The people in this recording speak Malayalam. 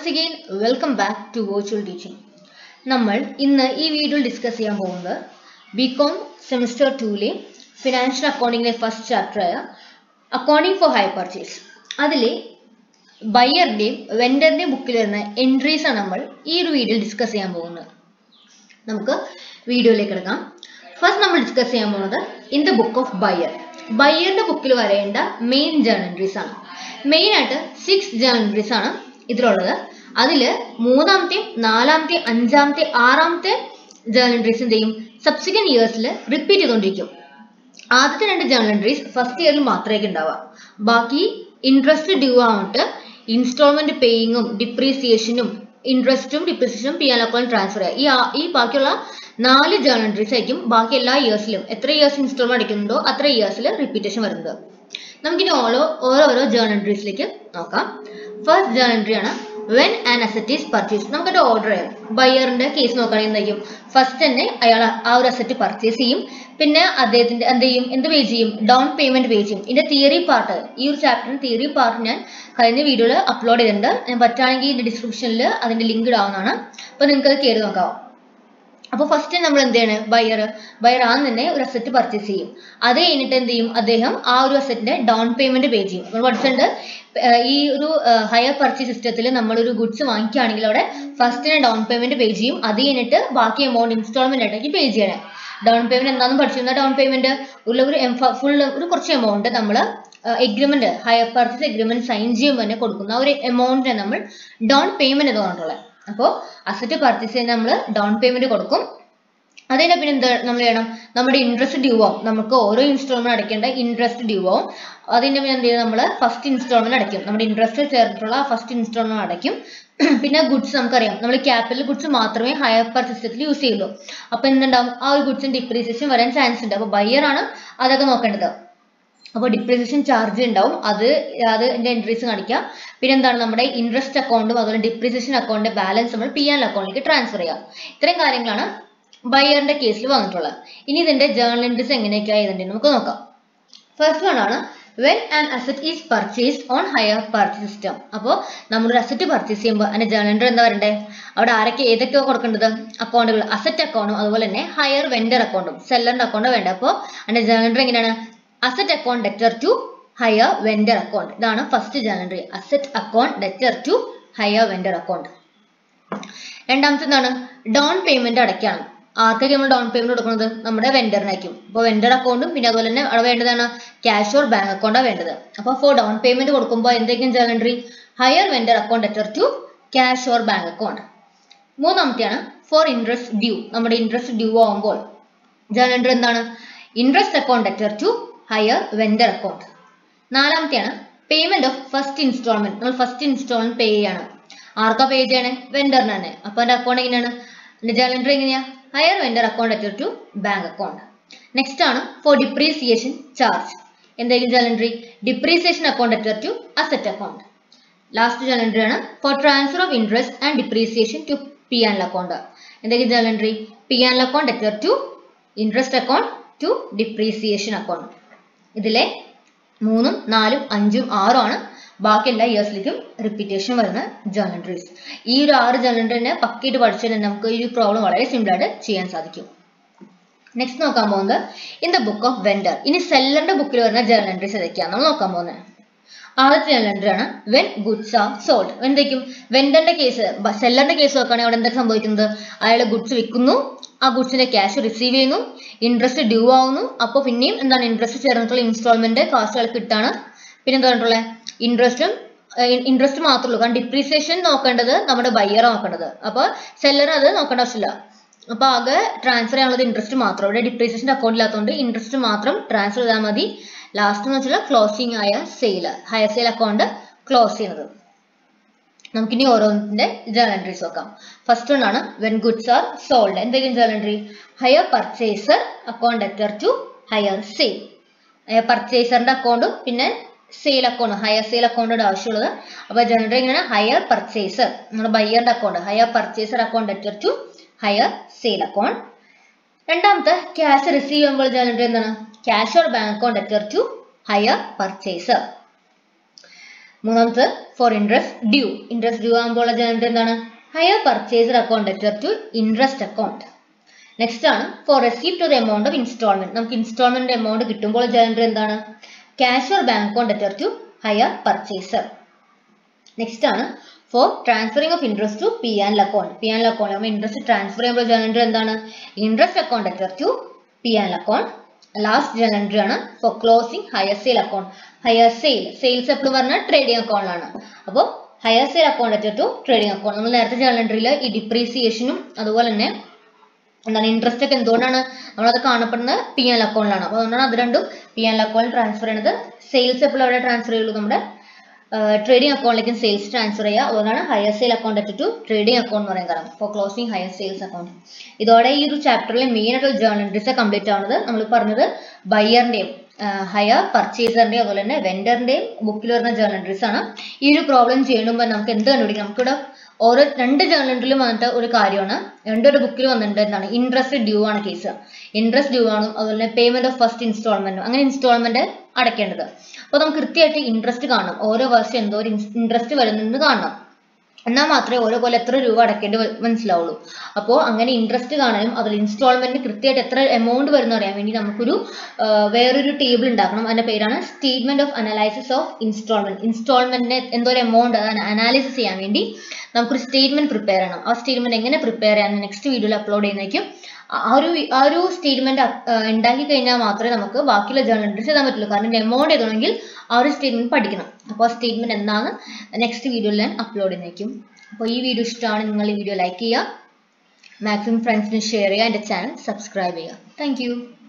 once again welcome back to virtual teaching നമ്മൾ ഇന്ന് ഈ വീഡിയോയിൽ ഡിസ്കസ് ചെയ്യാൻ പോകുന്നത് ബി കോം സെമിസ്റ്റർ ടൂലെ ഫിനാൻഷ്യൽ അക്കൗണ്ടിങ്ങിലെ ഫസ്റ്റ് ചാപ്റ്ററായ അക്കൗണ്ടിങ് ഫോർ ഹൈ പർച്ചേസ് അതിലെ ബയ്യറിൻ്റെയും വെൻഡറിൻ്റെയും ബുക്കിൽ വരുന്ന എൻട്രീസ് ആണ് നമ്മൾ ഈ ഒരു വീഡിയോയിൽ ഡിസ്കസ് ചെയ്യാൻ പോകുന്നത് നമുക്ക് വീഡിയോയിലേക്ക് എടുക്കാം ഫസ്റ്റ് നമ്മൾ ഡിസ്കസ് ചെയ്യാൻ പോകുന്നത് in the book of buyer ബയ്യറിന്റെ ബുക്കിൽ വരേണ്ട മെയിൻ ജേണൽ എൻട്രീസ് ആണ് മെയിൻ ആയിട്ട് സിക്സ് ജേണൽ എൻട്രീസ് ആണ് ഇതിലുള്ളത് അതിൽ മൂന്നാമത്തെയും നാലാമത്തെയും അഞ്ചാമത്തെ ആറാമത്തെ ജേണൽ എൻട്രീസ് എന്ത് ചെയ്യും സബ്സിക്വന്റ് ഇയേഴ്സിൽ റിപ്പീറ്റ് ചെയ്തുകൊണ്ടിരിക്കും ആദ്യത്തെ രണ്ട് ജേണൽ എൻട്രീസ് ഫസ്റ്റ് ഇയറിൽ മാത്രമേ ഉണ്ടാവുക ബാക്കി ഇൻട്രസ്റ്റ് ഡ്യൂ ആവട്ടെ ഇൻസ്റ്റാൾമെന്റ് പേയിങ്ങും ഡിപ്രീസിയേഷനും ഇൻട്രസ്റ്റും ഡിപ്രീസിയേഷനും പി ആൻ അക്കൗണ്ട് ട്രാൻസ്ഫർ ചെയ്യുക ഈ ആ- ഈ ബാക്കിയുള്ള നാല് ജേണൽ എൻട്രീസ് ആയിരിക്കും ബാക്കി എല്ലാ ഇയേഴ്സിലും എത്ര ഇയേഴ്സ് ഇൻസ്റ്റാൾമെന്റ് അടിക്കുന്നുണ്ടോ അത്ര ഇയേഴ്സിൽ റിപ്പീറ്റേഷൻ വരുന്നത് നമുക്കിനി ഓരോ ഓരോരോ ജേണൽ എൻട്രീസിലേക്ക് നോക്കാം ഫസ്റ്റ് ജേണൽ എൻട്രി ആണ് when an asset is purchase നമുക്കത് ഓർഡർ ചെയ്യാം ബയ്യറിന്റെ കേസ് നോക്കുകയാണെങ്കിൽ എന്തായിരിക്കും ഫസ്റ്റ് തന്നെ അയാൾ ആ ഒരു അസറ്റ് പർച്ചേസ് ചെയ്യും പിന്നെ അദ്ദേഹത്തിന്റെ എന്ത് ചെയ്യും എന്ത് പേ ചെയ്യും ഡൗൺ പേയ്മെന്റ് പേ ചെയ്യും ഇതിന്റെ തിയറി പാർട്ട് ഈ ഒരു ചാപ്റ്ററിന് തിയറി പാർട്ട് ഞാൻ കഴിഞ്ഞ വീഡിയോയിൽ അപ്ലോഡ് ചെയ്തിട്ടുണ്ട് ഞാൻ പറ്റുകയാണെങ്കിൽ ഇതിന്റെ ഡിസ്ക്രിപ്ഷനിൽ അതിന്റെ ലിങ്ക് ഇടാവുന്നതാണ് അപ്പൊ നിങ്ങൾക്ക് അത് കയറി നോക്കാം അപ്പോൾ ഫസ്റ്റ് നമ്മൾ എന്ത് ചെയ്യണം ബയർ ബയർ ആദ്യം തന്നെ ഒരു അസറ്റ് പർച്ചേസ് ചെയ്യും അത് കഴിഞ്ഞിട്ട് എന്ത് ചെയ്യും അദ്ദേഹം ആ ഒരു അസറ്റിന്റെ ഡൗൺ പേയ്മെന്റ് പേ ചെയ്യും നമ്മൾ പഠിച്ചിട്ടുണ്ട് ഏർ ഈ ഒരു ഹയർ പർച്ചേസ് സിസ്റ്റത്തിൽ നമ്മളൊരു ഗുഡ്സ് വാങ്ങിക്കുകയാണെങ്കിൽ അവിടെ ഫസ്റ്റിന് ഡൗൺ പേയ്മെന്റ് പേ ചെയ്യും അത് കഴിഞ്ഞിട്ട് ബാക്കി എമൗണ്ട് ഇൻസ്റ്റാൾമെന്റ് ആയിട്ടേക്ക് പേ ചെയ്യണം ഡൗൺ പേയ്മെന്റ് എന്താണെന്ന് പഠിച്ചിരുന്ന ഡൗൺ പേയ്മെന്റ് ഉള്ള ഒരു ഫുൾ ഒരു കുറച്ച് എമൗണ്ട് നമ്മൾ agreement hire purchase agreement sign ചെയ്യുമ്പോൾ തന്നെ കൊടുക്കുന്ന ആ ഒരു എമൗണ്ടിനെ നമ്മൾ ഡൗൺ പേയ്മെന്റ് എന്ന് പറഞ്ഞിട്ടുള്ളത് അപ്പോൾ അസറ്റ് പർച്ചേസ് ചെയ്യുന്ന നമ്മൾ ഡൗൺ പേയ്മെന്റ് കൊടുക്കും അതിനെ പിന്നെ എന്താ നമ്മൾ ചെയ്യണം നമ്മുടെ ഇൻട്രസ്റ്റ് ഡ്യൂ ആവും നമുക്ക് ഓരോ ഇൻസ്റ്റാൾമെന്റ് അടയ്ക്കേണ്ട ഇൻട്രസ്റ്റ് ഡ്യൂ ആവും അതിന്റെ പിന്നെ എന്ത് ചെയ്യും നമ്മൾ ഫസ്റ്റ് ഇൻസ്റ്റാൾമെന്റ് അടയ്ക്കും നമ്മുടെ ഇൻട്രസ്റ്റ് ചേർത്തിട്ടുള്ള ഫസ്റ്റ് ഇൻസ്റ്റാൾമെന്റ് അടയ്ക്കും പിന്നെ ഗുഡ്സ് നമുക്കറിയാം നമ്മൾ ക്യാപിറ്റൽ ഗുഡ്സ് മാത്രമേ ഹയർ പർച്ചേസിൽ യൂസ് ചെയ്യുള്ളൂ അപ്പൊ എന്തുണ്ടാവും ആ ഒരു ഗുഡ്സിന് ഡിപ്രീസിയേഷൻ വരാൻ ചാൻസ് ഉണ്ട് അപ്പൊ ബയ്യർ ആണ് അതൊക്കെ നോക്കേണ്ടത് അപ്പോൾ ഡിപ്രീസിയേഷൻ ചാർജ് ഉണ്ടാവും അത് അത് എൻ്റെ എൻട്രീസ് കാണിക്കാം പിന്നെ എന്താണ് നമ്മുടെ ഇൻട്രസ്റ്റ് അക്കൗണ്ടും അതുപോലെ ഡിപ്രീസിയേഷൻ അക്കൗണ്ടിന്റെ ബാലൻസ് നമ്മൾ പി ആൻ അക്കൗണ്ടിലേക്ക് ട്രാൻസ്ഫർ ചെയ്യാം ഇത്രയും കാര്യങ്ങളാണ് ബയ്യറിന്റെ കേസിൽ വന്നിട്ടുള്ളത് ഇനി ഇതിന്റെ ജേണൽ എൻട്രീസ് എങ്ങനെയൊക്കെയാണ് ഇതിന്റെ നമുക്ക് നോക്കാം ഫസ്റ്റ് വൺ ആണ് when an asset is purchase on hire purchase system അപ്പോൾ നമ്മളൊരു അസറ്റ് പർച്ചേസ് ചെയ്യുമ്പോൾ അതിന്റെ ജേണൽ എൻട്രി എന്താ വരണ്ടേ അവിടെ ആരൊക്കെ ഏതൊക്കെയോ കൊടുക്കേണ്ടത് അക്കൗണ്ടുകൾ അസറ്റ് അക്കൗണ്ടും അതുപോലെ തന്നെ ഹയർ വെൻഡർ അക്കൗണ്ടും സെല്ലറിന്റെ അക്കൗണ്ട് വേണ്ട അപ്പോൾ അതിന്റെ ജേണൽ എൻട്രി എങ്ങനെയാണ് asset account debtor to hire vendor account ഇതാണ് first journal entry asset account debtor to hire vendor account രണ്ടാമത്തെ എന്താണ് ഡൗൺ പേയ്മെന്റ് അടയ്ക്കണം ആർക്കൊക്കെ നമ്മൾ ഡൗൺ പേയ്മെന്റ് കൊടുക്കുന്നത് നമ്മുടെ വെൻഡറിനായിരിക്കും അപ്പോൾ വെൻഡർ അക്കൗണ്ടും പിന്നെ അതുപോലെ തന്നെ അവിടെ വേണ്ടതാണ് ക്യാഷ് ഓർ ബാങ്ക് അക്കൗണ്ടാണ് വേണ്ടത് അപ്പോൾ ഫോർ ഡൗൺ പേയ്മെന്റ് കൊടുക്കുമ്പോൾ എന്തൊക്കെയാണ് journal entry hire vendor account debtor to cash or bank account മൂന്നാമത്തെയാണ് ഫോർ ഇൻട്രസ്റ്റ് ഡ്യൂ നമ്മുടെ ഇൻട്രസ്റ്റ് ഡ്യൂ ആവുമ്പോൾ ജേണൽ എൻട്രി എന്താണ് interest account debtor to hire vendor account നാലാമത്തെയാണ് പേയ്മെന്റ് ഓഫ് ഫസ്റ്റ് ഇൻസ്റ്റാൾമെന്റ് നമ്മൾ ഫസ്റ്റ് ഇൻസ്റ്റാൾമെന്റ് പേ ചെയ്യാണ് ആർക്കാ പേ ചെയ്യണേ വെൻഡറിന് തന്നെ അപ്പൊ അതിന്റെ അക്കൗണ്ട് എങ്ങനെയാണ് ജേണൽ എൻട്രി എങ്ങനെയാ hire vendor account debtor to bank account next ആണ് ഫോർ ഡിപ്രീസിയേഷൻ ചാർജ് എന്തായിരിക്കും journal entry depreciation account debtor to asset account last journal entry ആണ് for transfer of interest and depreciation to P and account എന്തൊക്കെ journal entry P and account debtor to interest account to depreciation account ഇതിലെ മൂന്നും നാലും അഞ്ചും ആറും ആണ് ബാക്കി എല്ലാ ഇയേഴ്സിലേക്കും റിപ്പീറ്റേഷൻ വരുന്ന ജേണൽ എൻട്രീസ് ഈ ഒരു ആറ് ജേണൽ എൻട്രീനെ പക്കയിട്ട് പഠിച്ചാൽ നമുക്ക് ഈ ഒരു പ്രോബ്ലം വളരെ സിമ്പിൾ ആയിട്ട് ചെയ്യാൻ സാധിക്കും നെക്സ്റ്റ് നോക്കാൻ പോകുന്നത് in the book of vendor ഇനി സെല്ലറിന്റെ ബുക്കിൽ വരുന്ന ജേണൽ എൻട്രീസ് ഏതൊക്കെയാണ് നമ്മൾ നോക്കാൻ പോകുന്നത് ആദ്യത്തെ ജേണൽ എൻട്രി ആണ് വെൻ ഗുഡ്സ് ആർ സോൾഡ് എന്തൊക്കെയും വെൻഡറിന്റെ കേസ് സെല്ലറിന്റെ കേസ് നോക്കുകയാണെങ്കിൽ അവിടെ എന്തൊക്കെ സംഭവിക്കുന്നത് അയാൾ ഗുഡ്സ് വിൽക്കുന്നു ആ ഗുഡ്സിന്റെ ക്യാഷ് റിസീവ് ചെയ്യുന്നു ഇൻട്രസ്റ്റ് ഡ്യൂ ആവുന്നു അപ്പോൾ പിന്നെയും എന്താണ് ഇൻട്രസ്റ്റ് ചേർന്നിട്ടുള്ള ഇൻസ്റ്റാൾമെന്റ് കാസ്റ്റ് അയാൾക്ക് കിട്ടാണ് പിന്നെ എന്താ പറഞ്ഞിട്ടുള്ളത് ഇൻട്രസ്റ്റും ഇൻട്രസ്റ്റ് മാത്രമേ ഉള്ളൂ കാരണം ഡിപ്രീസിയേഷൻ നോക്കേണ്ടത് നമ്മുടെ ബയ്യർ നോക്കേണ്ടത് അപ്പോൾ സെല്ലർ അത് നോക്കേണ്ട ആവശ്യമില്ല അപ്പൊ ആകെ ട്രാൻസ്ഫർ ചെയ്യാനുള്ളത് ഇൻട്രസ്റ്റ് മാത്രം ഇവിടെ ഡിപ്രീസിയേഷൻ അക്കൗണ്ട് ഇല്ലാത്തതുകൊണ്ട് ഇൻട്രസ്റ്റ് മാത്രം ട്രാൻസ്ഫർ ചെയ്താൽ മതി ലാസ്റ്റ് എന്ന് വെച്ചാൽ ക്ലോസിംഗ് ആയ sale hire sale account close ചെയ്യുന്നത് നമുക്കിനി ഓരോന്നിന്റെ ജേണൽ എൻട്രീസ് നോക്കാം ഫസ്റ്റ് വൺ ആണ് വെൻ ഗുഡ്സ് ആർ സോൾഡ് എന്തെങ്കിലും journal entry hire purchaser account debtor to hire sale പർച്ചേസറിന്റെ അക്കൗണ്ടും പിന്നെ സെയിൽ അക്കൗണ്ട് ഹയർ സെയിൽ അക്കൗണ്ടിന്റെ ആവശ്യമുള്ളത് അപ്പൊ ജേണൽ എൻട്രി എങ്ങനെയാണ് ഹയർ പർച്ചേസർ നമ്മുടെ ബയ്യറിന്റെ account hire purchaser account debtor to hire sale account രണ്ടാമത്തെ ക്യാഷ് റിസീവ് ചെയ്യുമ്പോൾ ജേണൽ എൻട്രി എന്താണ് cash or bank account debtor to hire purchaser മൂന്നാമത്തെ for interest due interest due ആകുമ്പോൾ ജേണൽ എൻട്രി എന്താണ് hire purchaser account debtor to interest account next ആണ് for receipt of amount of instalment നമുക്ക് ഇൻസ്റ്റാൾമെന്റ് എമൗണ്ട് കിട്ടുമ്പോൾ ജേണൽ എന്താണ് cash or bank account debtor to hire purchaser next ആണ് for transferring of interest to P and account P and account നമ്മൾ ഇൻട്രസ്റ്റ് ട്രാൻസ്ഫർ ചെയ്യുമ്പോൾ ജേണൽ എന്താണ് interest account debtor to P and account last journal entry ആണ് for closing hire sale account hire sale sales എപ്പോഴും പറഞ്ഞാൽ ട്രേഡിംഗ് അക്കൗണ്ടിലാണ് അപ്പോൾ hire sale account debtor to trading account നമ്മൾ നേരത്തെ ജേണൽ എൻട്രിയിൽ ഈ ഡിപ്രീസിയേഷനും അതുപോലെ തന്നെ എന്താണ് ഇൻട്രസ്റ്റ് ഒക്കെ എന്തുകൊണ്ടാണ് നമ്മളത് കാണപ്പെടുന്നത് പി എൽ അക്കൗണ്ടിലാണ് അപ്പോൾ അതുകൊണ്ടാണ് അത് രണ്ടും പി എൽ അക്കൗണ്ടിൽ ട്രാൻസ്ഫർ ചെയ്യുന്നത് സെയിൽസ് എപ്പോഴും അവിടെ ട്രാൻസ്ഫർ ചെയ്യുള്ളൂ നമ്മുടെ ട്രേഡിംഗ് അക്കൗണ്ടിലേക്കും സെയിൽസ് ട്രാൻസ്ഫർ ചെയ്യുക അതുകൊണ്ടാണ് hire sale account to trading account എന്ന് പറയുന്നത് കാരണം for closing hire sales account ഇതോടെ ഈ ഒരു ചാപ്റ്ററിലെ മെയിൻ ആയിട്ടുള്ള ജേണൽ എൻട്രീസ് കംപ്ലീറ്റ് ആവുന്നത് നമ്മൾ പറഞ്ഞത് ബയ്യറിന്റെയും ഹയർ പർച്ചേസറിന്റെയും അതുപോലെ തന്നെ വെൻഡറിന്റെയും ബുക്കിൽ വരുന്ന ജേണൽ എൻട്രീസ് ആണ് ഈ ഒരു പ്രോബ്ലം ചെയ്യുമ്പോൾ നമുക്ക് എന്ത് കണ്ടുപിടിക്കാം നമുക്കിവിടെ ഓരോ രണ്ട് ജേണൽ എൻട്രിയിലും വന്നിട്ട് ഒരു കാര്യമാണ് രണ്ടൊരു ബുക്കിൽ വന്നിട്ടുണ്ട് എന്താണ് ഇൻട്രസ്റ്റ് ഡ്യൂ ആണ് കേസ് ഇൻട്രസ്റ്റ് ഡ്യൂ ആണ് അതുപോലെ തന്നെ പേയ്മെന്റ് ഓഫ് ഫസ്റ്റ് ഇൻസ്റ്റാൾമെന്റ് അങ്ങനെ ഇൻസ്റ്റാൾമെന്റ് അടയ്ക്കേണ്ടത് അപ്പോൾ നമുക്ക് കൃത്യമായിട്ട് ഇൻട്രസ്റ്റ് കാണണം ഓരോ വർഷം എന്തോ ഒരു ഇൻട്രസ്റ്റ് വരുന്നെന്ന് കാണണം എന്നാൽ മാത്രമേ ഓരോ കൊല്ലം എത്ര രൂപ അടയ്ക്കേണ്ടി മനസ്സിലാവുള്ളൂ അപ്പോൾ അങ്ങനെ ഇൻട്രസ്റ്റ് കാണാനും അതിൽ ഇൻസ്റ്റാൾമെന്റ് കൃത്യമായിട്ട് എത്ര എമൗണ്ട് വരുന്ന അറിയാൻ വേണ്ടി നമുക്കൊരു വേറൊരു ടേബിൾ ഉണ്ടാക്കണം അതിന്റെ പേരാണ് statement of analysis of instalment ഇൻസ്റ്റാൾമെന്റിന് എന്തോ ഒരു എമൗണ്ട് അനാലിസിസ് ചെയ്യാൻ വേണ്ടി നമുക്കൊരു സ്റ്റേറ്റ്മെന്റ് പ്രിപ്പയർ ചെയ്യണം ആ സ്റ്റേറ്റ്മെന്റ് എങ്ങനെ പ്രിപ്പയർ ചെയ്യാൻ നെക്സ്റ്റ് വീഡിയോയിൽ അപ്ലോഡ് ചെയ്യുന്നതായിരിക്കും ആ ഒരു ആ ഒരു സ്റ്റേറ്റ്മെന്റ് ഉണ്ടാക്കി കഴിഞ്ഞാൽ മാത്രമേ നമുക്ക് ബാക്കിയുള്ള ജേണൽ എൻട്രീസ് എഴുതാൻ പറ്റുള്ളൂ കാരണം എമൗണ്ട് എഴുതണമെങ്കിൽ ആ ഒരു സ്റ്റേറ്റ്മെന്റ് പഠിക്കണം അപ്പോൾ ആ സ്റ്റേറ്റ്മെന്റ് എന്താണ് നെക്സ്റ്റ് വീഡിയോയിൽ ഞാൻ അപ്ലോഡ് ചെയ്യുന്നതായിരിക്കും അപ്പോൾ ഈ വീഡിയോ ഇഷ്ടമാണ് നിങ്ങൾ ഈ വീഡിയോ ലൈക്ക് ചെയ്യുക മാക്സിമം ഫ്രണ്ട്സിന് ഷെയർ ചെയ്യുക എൻ്റെ ചാനൽ സബ്സ്ക്രൈബ് ചെയ്യുക താങ്ക്